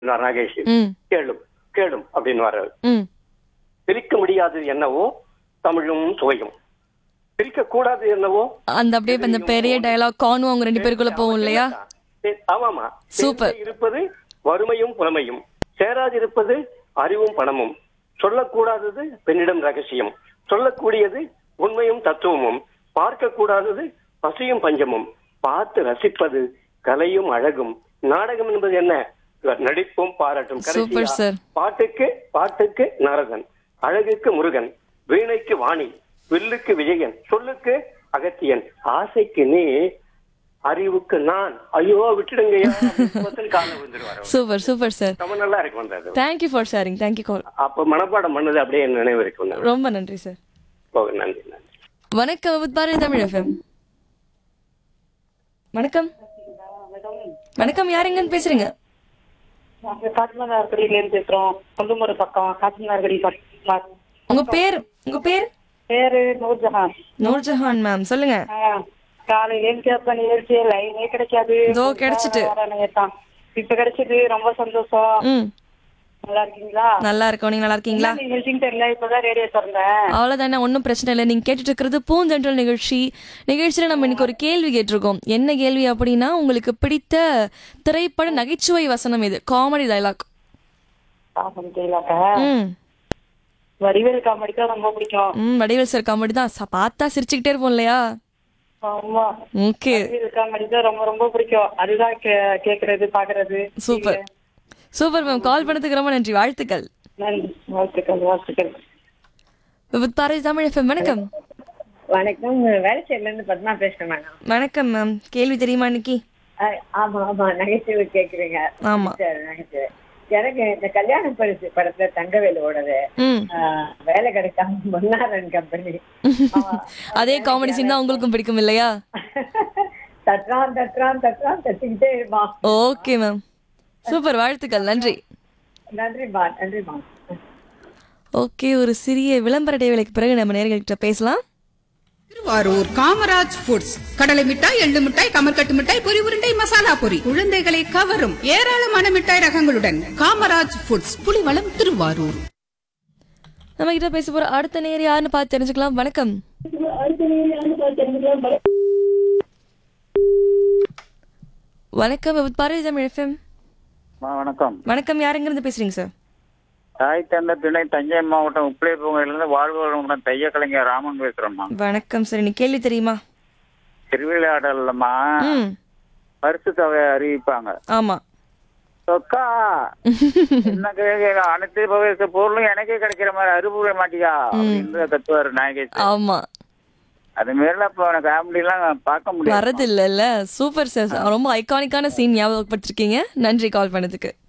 நாகேஷ் ம் கேளும் கேளும் அப்படின்னு வர்றாரு ம் பிரிக்க முடியாது என்னவோ தமிழும் சுவையும் பிரிக்க கூடாது என்னவோ அந்த அப்படியே இப்ப இந்த பெரிய டயலாக் கானும் அவங்க ரெண்டு பேருக்குள்ள போகும் இல்லையா சே- ஆமாமா Super. சேர்ந்தே இருப்பது வறுமையும் புலமையும் சேராதிருப்பது அறிவும் பணமும் சொல்லக்கூடாதது பெண்ணிடம் ரகசியம் சொல்லக்கூடியது உண்மையும் தத்துவமும் பார்க்க கூடாதது பசியும் பஞ்சமும் பார்த்து ரசிப்பது கலையும் அழகும் நாடகம் என்பது என்ன நடிப்பும் பாராட்டும் Super, கடைசியா, sir. பாட்டுக்கு பாட்டுக்கு நாரதன் அழகுக்கு முருகன் வீணைக்கு வாணி வில்லுக்கு விஜயன் சொல்லுக்கு அகத்தியன் ஆசைக்கு நீ அறிவுக்கு நான் ஐயோ விட்டுடுங்கய்யா அப்படின்னு கால விழுந்துருவாரு சூப்பர் சூப்பர் சார் ரொம்ப நல்லா இருக்கு வந்தது thank you for sharing thank you call அப்ப மனப்பாடம் பண்ணது அப்படியே என் நினைவு இருக்கு வந்தது. ரொம்ப நன்றி சார் ஓ, நன்றி நன்றி வணக்கம் வித் பாரதி தமிழ் எஃப்எம் வணக்கம் வணக்கம் யாருங்கன்னு பேசுறீங்க நாங்க காட்டுமன்னார்கடியில இருந்து பேசுறோம் கொல்லுமூர் பக்கம் காட்டுமன்னார்கடி பக்கம் உங்க பேர் உங்க பேர் பேரு நூர்ஜஹான் நூர்ஜஹான் மேம் சொல்லுங்க ஆ, காலையில இருந்து கேட்ப நிகழ்ச்சி லைனே கிடைக்காது இதோ கிடைச்சிட்டு. தான் இப்ப கிடைச்சது ரொம்ப சந்தோஷம் ம் நல்லா இருக்கீங்களா நல்லா இருக்கோம் நீங்க நல்லா இருக்கீங்களா என்ன நிகழ்ச்சின்னு தெரியல இப்பதான் ரேடியோ திறந்தேன் அவ்வளவுதானே ஒன்றும் பிரச்சனை இல்லை நீங்க கேட்டுட்டு இருக்கிறது பூந்தென்றல் நிகழ்ச்சி நிகழ்ச்சியில நம்ம இன்னைக்கு ஒரு கேள்வி கேட்டிருக்கோம் என்ன கேள்வி அப்படின்னா உங்களுக்கு பிடித்த திரைப்பட நகைச்சுவை வசனம் இது காமெடி டைலாக் பாப்போம் தெரியலாக்க ம் வடிவேல் காமெடி தான் ரொம்ப பிடிக்கும் ம் வடிவேல் சார் காமெடி தான் ச- பார்த்தா சிரிச்சுக்கிட்டே இருப்போம் இல்லையா ஆமா ஓகே வடிவேல் காமெடி தான் ரொம்ப ரொம்ப பிடிக்கும் அதுதான் கே- கேக்குறது பாக்குறது சூப்பர் சூப்பர் மேம் கால் பண்ணதுக்கு ரொம்ப நன்றி வாழ்த்துக்கள் நன்றி வாழ்த்துக்கள் வாழ்த்துக்கள் வித் பாரதி தமிழ் எஃப்எம் வணக்கம் வணக்கம் வேலைச்சேரில இருந்து பத்மா பேசுறேன் மேடம் வணக்கம் மேம் கேள்வி தெரியுமா இன்னைக்கு அஹ் ஆமா ஆமா நகைச்சுவை கேக்குறீங்க ஆமா சரி, நகைச்சுவை எனக்கு இந்த கல்யாண பரிசு படத்துல தங்கவேலோடது ம் அஹ், வேலை கிடைக்காம மன்னாரன் கம்பெனி அதே காமெடி சீன் தான் உங்களுக்கும் பிடிக்கும் இல்லையா தட்டுறான் தட்டுறான் தட்டுறான் தட்டிக்கிட்டே இருப்பான் ஓகே மேம் சூப்பர் வாழ்த்துக்கள் நன்றி நன்றிமா நன்றிமா ஓகே ஒரு சிறிய விளம்பர இடைவேளைக்கு பிறகு நம்ம நேர்கள்கிட்ட பேசலாம் திருவாரூர் காமராஜ் ஃபுட்ஸ் கடலை மிட்டாய் எள்ளு மிட்டாய் கமர்கட்டு மிட்டாய் பொரி உருண்டை மசாலா பொரி குழந்தைகளை கவரும் ஏராளமான மிட்டாய் ரகங்களுடன் காமராஜ் ஃபுட்ஸ் புலிவளம் திருவாரூர் நம்ம கிட்ட பேச போற அடுத்த நேர் யாருன்னு பார்த்து தெரிஞ்சுக்கலாம் வணக்கம் வணக்கம் வித் பாரதி தமிழ் எஃப்எம் வணக்கம் வணக்கம் யாருங்கிருந்து பேசுறீங்க சார் தாய் தந்த துணை தஞ்சை மாவட்டம் உப்பிலிப்பூங்கையிலிருந்து வாழ்வுடன் தைய கலைஞர் ராமன் பேசுறேம்மா வணக்கம் சார் இன்னைக்கு கேள்வி தெரியுமா திருவிளையாடல்லம்மா ம் பரிசு தொகை அறிவிப்பாங்க ஆமா சொக்கா எனக்கு அனைத்து வகை பொருளும் எனக்கே கிடைக்கிற மாதிரி அறுபுரை மாட்டியா அப்படின்னு கத்துவாரு நாயகேஷ் ஆமா அது மாரிலாம் இப்போ எனக்கு ஃபேமிலிலாம் பார்க்க முடியாது வரது இல்லைல்ல சூப்பர் சார் ரொம்ப ஐகானிக்கான சீன் ஞாபகப்படுத்திருக்கீங்க நன்றி கால் பண்ணதுக்கு